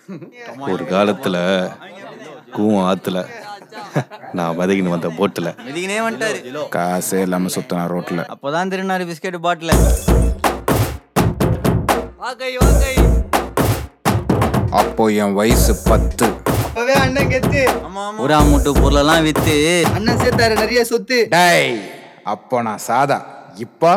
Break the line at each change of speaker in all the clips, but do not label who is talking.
ஒரு காலத்துல கூவம் ஆத்துல நான் வதகின்னு வந்த போட்டுல
மிதிக்கினே வந்துட்டாரு
காசே இல்லாம சுத்தினா ரோட்ல
அப்போதான் திருநாறு பிஸ்கெட் பாட்டில்
வாக்கை வாக்கை
அப்போ என் வயசு பத்து
அப்பவே அண்ணன் கெத்து
ஒரு மூட்டு பொருளெல்லாம் வித்து
அண்ணன் சேர்த்தாரு நிறைய சொத்து
டேய் அப்போ நான் சாதா இப்போ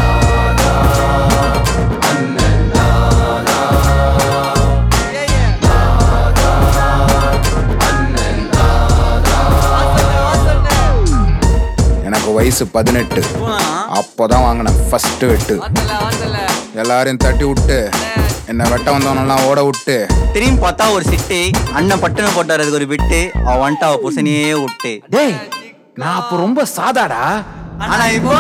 எனக்கு வயசு பதினெட்டு அப்போதான் வாங்கினேன் ஃபர்ஸ்ட் வெட்டு எல்லாரையும் தட்டி விட்டு என்ன வெட்ட வந்தவனெல்லாம் ஓட விட்டு
திரும்பி பார்த்தா ஒரு சிட்டு அண்ணன் பட்டுன்னு போட்டார் அதுக்கு ஒரு பிட்டு அவன் வந்துட்டு அவ புருஷனையே விட்டு
டேய் நான் அப்போ ரொம்ப சாதாடா
ஆனா இப்போ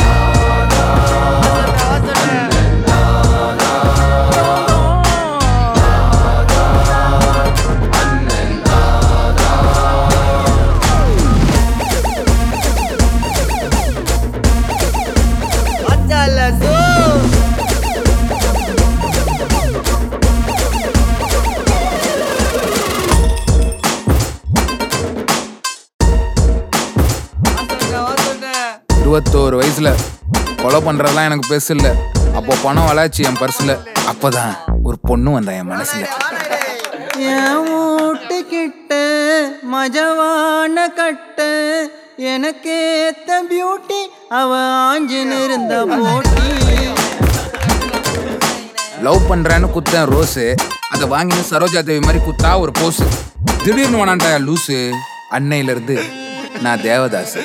இருபத்தோரு வயசுல கொலை பண்றதெல்லாம் எனக்கு பெருசு இல்ல அப்போ பணம் வளாச்சு என் பர்ஸ்ல அப்பதான் ஒரு பொண்ணு வந்தா என் மனசுல
என் வீட்டு கிட்ட மஜவான கட்ட எனக்கேத்த பியூட்டி அவ ஆஞ்சின்னு இருந்த போட்டி
லவ் பண்றேன்னு குத்தேன் ரோஸு அதை வாங்கின்னு சரோஜா தேவி மாதிரி குத்தா ஒரு போஸு திடீர்னு வேணான்டா லூசு அன்னையில இருந்து நான் தேவதாஸ்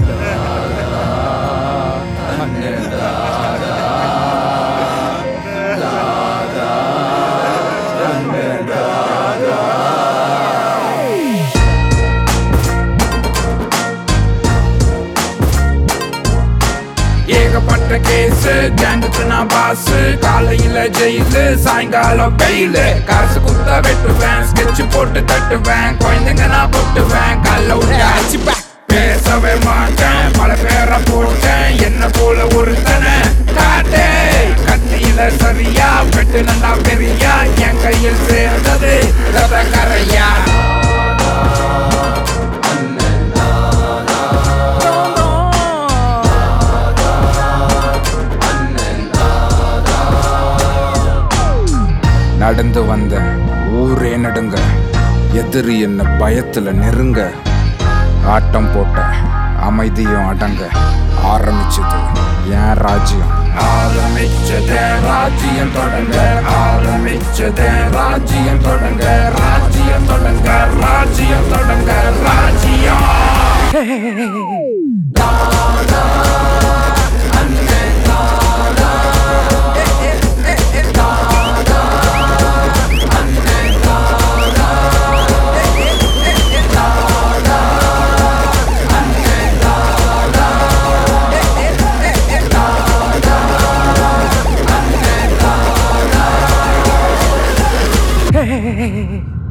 ஏகப்பட்ட கேஸ் கேங்குக்கு நான் பாஸ் காலையில ஜெயிலு சாயங்காலம் பெயிலு காசு குத்தா வெட்டுவேன் ஸ்கெட்ச் போட்டு தட்டுவேன் குழந்தைங்க நான் போட்டுவேன் கல்ல உண்டாச்சு பேசவே மாட்டேன் பல பேரை போட்டேன் என்ன போல ஒருத்தனை காட்டே கத்தியில சரியா வெட்டு நல்லா பெரியா என் கையில் சேர்ந்தது ரத கரையா
நடந்து வந்த ஊரே நடுங்க எதிரி என்ன பயத்துல நெருங்க ஆட்டம் போட்ட அமைதியும் அடங்க ஆரம்பிச்சது என் ராஜ்யம்
ஆரம்பிச்சதே ராஜ்யம் தொடங்க ஆரம்பிச்சதே ராஜ்யம் தொடங்க ராஜ்யம் தொடங்க ராஜ்யம் தொடங்க ராஜ்யம்
Hey,